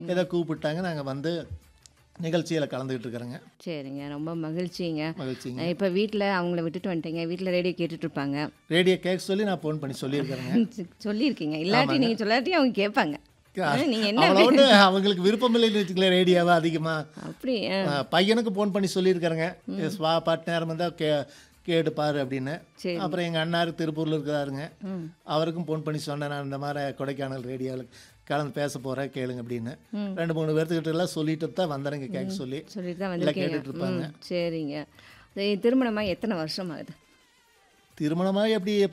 ஏதோ கூப்பிட்டாங்க நாங்கள் வந்து நிகழ்ச்சியில் கலந்துக்கிட்டு இருக்கிறோங்க சரிங்க ரொம்ப மகிழ்ச்சிங்க மகிழ்ச்சிங்க இப்போ வீட்டில் அவங்கள விட்டுட்டு வந்துட்டீங்க வீட்டில் ரேடியோ கேட்டுட்டு இருப்பாங்க ரேடியோ கேட்க சொல்லி நான் ஃபோன் பண்ணி சொல்லியிருக்கிறேங்க சொல்லியிருக்கீங்க இல்லாட்டி நீங்கள் சொல்லாட்டி அவங்க கேட்பாங்க நீங்கள் என்ன அவ்வளோன்னு அவங்களுக்கு விருப்பம் இல்லைன்னு வச்சுக்கல ரேடியோவா அதிகமாக அப்படி ஆ, பையனுக்கு ஃபோன் பண்ணி சொல்லியிருக்கிறேங்க ஸ்வா பாட்டு நேரம் இருந்தால் கே கேட்டு பாரு அப்படின்னு சரி. அப்புறம் எங்கள் அண்ணாரு திருப்பூரில் இருக்கிறாருங்க ம் அவருக்கும் ஃபோன் பண்ணி சொன்னேன் நான் இந்த மாதிரி கொடைக்கானல் ரேடியோவில் கலந்து பேச போகிறேன் கேளுங்க அப்படின்னு ரெண்டு மூணு பேர்த்துக்கிட்ட எல்லாம் சொல்லிட்டு தான் வந்தேனுங்க கேட்க சொல்லி சொல்லிட்டு தான் எல்லாம் வந்திருக்கீங்க கேட்டுட்டு இருப்பாங்க ம், சரிங்க இது திருமணமாக எத்தனை வருஷம் ஆகுது திருமணமாக எப்படி